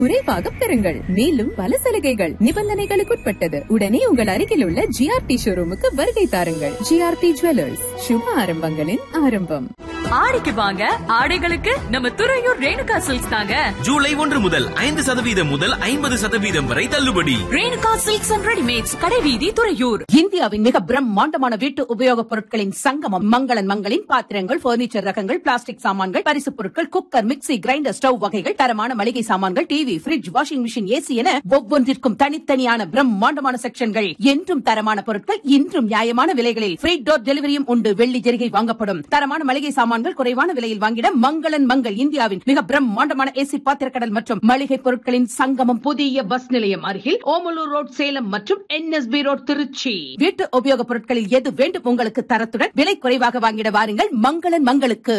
குறைவாக பெறுங்கள் மேலும் பல சலுகைகள் நிபந்தனைகளுக்குட்பட்டது உடனே உங்கள் அருகில் உள்ள ஜிஆர்டி ஷோரூமுக்கு வருகை தாருங்கள் ஜிஆர்டி ஜுவல்லர்ஸ் சுப ஆரம்பங்களின் ஆரம்பம் ஆடிக்கு வாங்க ஆடைகளுக்கு நம்ம துறையூர் ரேணுகா சில்க்ஸ் தாங்க ஜூலை ஒன்று முதல் ஐந்து சதவீதம் முதல் ஐம்பது சதவீதம் வரை தள்ளுபடி ரேணுகா சில்க்ஸ் அண்ட் ரெடிமேட்ஸ் கடைவீதி துறையூர் இந்தியாவின் மிக பிரம்மாண்டமான வீட்டு உபயோகப் பொருட்களின் சங்கமம் மங்களன் மங்களின் பாத்திரங்கள் பர்னிச்சர் ரகங்கள் பிளாஸ்டிக் சாமான்கள் பரிசுப் பொருட்கள் குக்கர் மிக்ஸி கிரைண்டர் ஸ்டவ் வகைகள் தரமான மளிகை சாமான்கள் TV fridge washing machine AC என ஒவ்வொன்றிற்கும் தனித்தனியான பிரம்மாண்டமான செக்ஷன்கள் என்றும் தரமான பொருட்கள் இன்றும் நியாயமான விலைகளில் ஃப்ரீ டோர் டெலிவரியும் உண்டு வெள்ளி ஜெரிகை வாங்கப்படும் தரமான மளிகை சாமான்கள் குறைவான விலையில் வாங்கிட மங்களன் மங்கள் இந்தியாவின் மிக பிரம்மாண்டமான ஏசி பாத்திரக்கடல் மற்றும் மளிகை பொருட்களின் சங்கமம் புதிய பஸ் நிலையம் அருகில் ஓமலூர் ரோட் சேலம் மற்றும் என்எஸ்பி ரோட் திருச்சி வீட்டு உபயோகப் பொருட்களில் எது வேண்டும் உங்களுக்கு தரத்துடன் விலை குறைவாக வாங்கிட வாருங்கள் மங்களன் மங்களுக்கு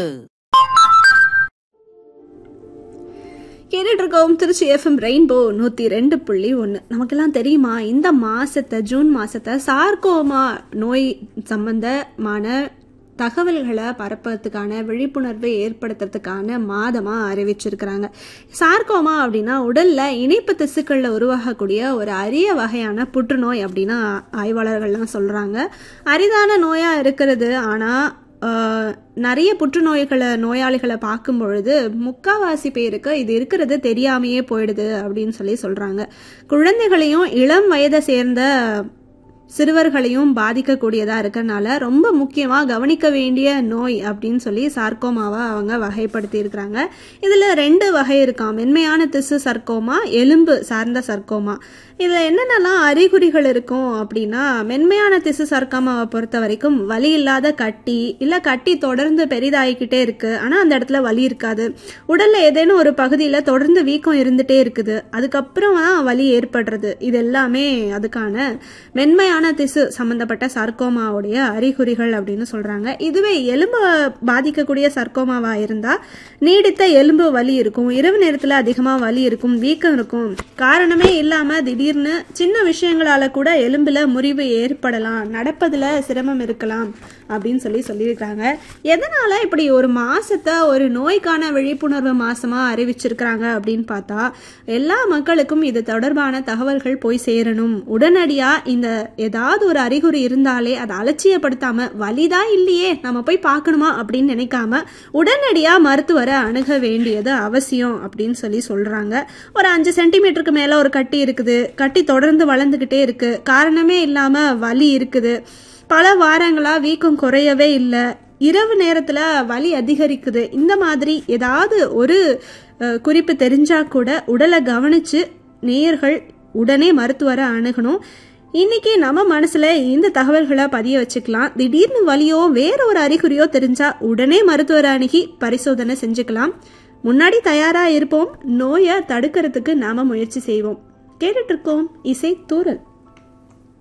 கேட்டுட்டு இருக்கோம் திருச்சி எஃப்எம் ரெயின்போ நூற்றி ரெண்டு புள்ளி ஒன்று நமக்கெல்லாம் தெரியுமா இந்த மாசத்தை ஜூன் மாசத்தை சார்கோமா நோய் சம்பந்தமான தகவல்களை பரப்புறதுக்கான விழிப்புணர்வை ஏற்படுத்துறதுக்கான மாதமாக அறிவிச்சிருக்கிறாங்க சார்கோமா அப்படின்னா உடலில் இணைப்பு திசுக்களில் உருவாகக்கூடிய ஒரு அரிய வகையான புற்றுநோய் அப்படின்னு ஆய்வாளர்கள்லாம் சொல்கிறாங்க அரிதான நோயாக இருக்கிறது ஆனால் ஆஹ் நிறைய புற்றுநோய்களை நோயாளிகளை பார்க்கும் பொழுது முக்காவாசி பேருக்கு இது இருக்கிறது தெரியாமையே போயிடுது அப்படின்னு சொல்லி சொல்றாங்க குழந்தைகளையும் இளம் வயதை சேர்ந்த சிறுவர்களையும் பாதிக்கக்கூடியதா இருக்கறனால ரொம்ப முக்கியமா கவனிக்க வேண்டிய நோய் அப்படின்னு சொல்லி சார்க்கோமாவை அவங்க வகைப்படுத்தி இருக்கிறாங்க இதுல ரெண்டு வகை இருக்காம் மென்மையான திசு சர்க்கோமா எலும்பு சார்ந்த சர்க்கோமா இதுல என்னென்னலாம் அறிகுறிகள் இருக்கும் அப்படின்னா மென்மையான திசு சர்க்கோமாவை பொறுத்த வரைக்கும் வலி இல்லாத கட்டி இல்ல கட்டி தொடர்ந்து பெரிதாகிக்கிட்டே இருக்கு ஆனா அந்த இடத்துல வலி இருக்காது உடல்ல ஏதேனும் ஒரு பகுதியில தொடர்ந்து வீக்கம் இருந்துட்டே இருக்குது அதுக்கப்புறம் தான் வலி ஏற்படுறது இது எல்லாமே அதுக்கான மென்மையான திசு சம்பந்தப்பட்ட சர்க்கோமாவுடைய அறிகுறிகள் அப்படின்னு சொல்றாங்க இதுவே எலும்பு பாதிக்கக்கூடிய சர்க்கோமாவா இருந்தா நீடித்த எலும்பு வலி இருக்கும் இரவு நேரத்துல அதிகமா வலி இருக்கும் வீக்கம் இருக்கும் காரணமே இல்லாம திடீர்னு சின்ன விஷயங்களால கூட எலும்புல முறிவு ஏற்படலாம் நடப்பதுல சிரமம் இருக்கலாம் அப்படின்னு சொல்லி சொல்லியிருக்காங்க எதனால இப்படி ஒரு மாசத்தை ஒரு நோய்க்கான விழிப்புணர்வு மாசமா அறிவிச்சிருக்கிறாங்க அப்படின்னு பார்த்தா எல்லா மக்களுக்கும் இது தொடர்பான தகவல்கள் போய் சேரணும் உடனடியா இந்த ஏதாவது ஒரு அறிகுறி இருந்தாலே அதை அலட்சியப்படுத்தாம வலிதான் இல்லையே நம்ம போய் பார்க்கணுமா அப்படின்னு நினைக்காம உடனடியா மருத்துவரை அணுக வேண்டியது அவசியம் அப்படின்னு சொல்லி சொல்றாங்க ஒரு அஞ்சு சென்டிமீட்டருக்கு மேல ஒரு கட்டி இருக்குது கட்டி தொடர்ந்து வளர்ந்துகிட்டே இருக்கு காரணமே இல்லாம வலி இருக்குது பல வாரங்களா வீக்கம் குறையவே இல்லை இரவு நேரத்துல வலி அதிகரிக்குது இந்த மாதிரி ஏதாவது ஒரு அஹ், குறிப்பு தெரிஞ்சா கூட உடலை கவனிச்சு நேயர்கள் உடனே மருத்துவரை அணுகணும் இன்னைக்கு நம்ம மனசுல இந்த தகவல்களை பதிய வச்சுக்கலாம் திடீர்னு வலியோ வேற ஒரு அறிகுறியோ தெரிஞ்சா உடனே மருத்துவரை அணுகி பரிசோதனை செஞ்சுக்கலாம் முன்னாடி தயாரா இருப்போம் நோயை தடுக்கிறதுக்கு நாம முயற்சி செய்வோம் கேட்டுட்டு இருக்கோம் இசை தூரல்